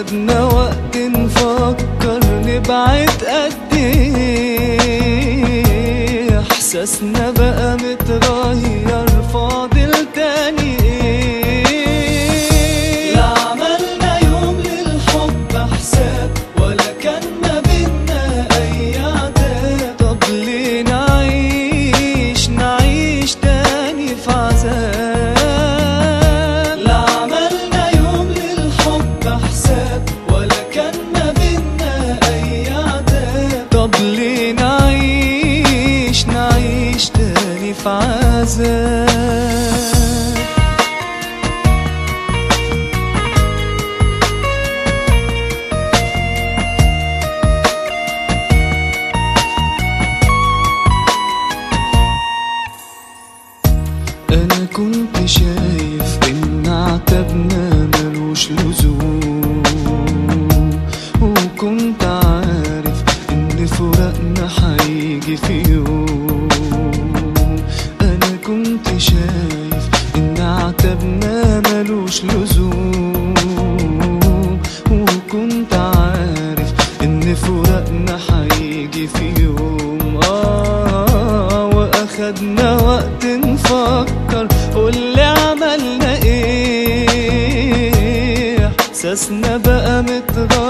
واخدنا وقت نفكر نبعد قد ايه احساسنا بقى متغير فاضل تاني ايه لا عملنا يوم للحب حساب ولا كان ما بينا اي عتاب طب ليه نعيش نعيش تاني في عذاب لا عملنا يوم للحب حساب ولا كان ما بينا اي عتاب طب ليه نعيش نعيش تاني في عذاب انا كنت شايف ان عتبنا ملوش لزوم وكنت عارف ان فراقنا هيجي في يوم انا كنت شايف ان عتبنا ملوش لزوم وكنت عارف ان فراقنا هيجي في يوم اه واخدنا وقت نفكر قولي عملنا ايه احساسنا بقى متغير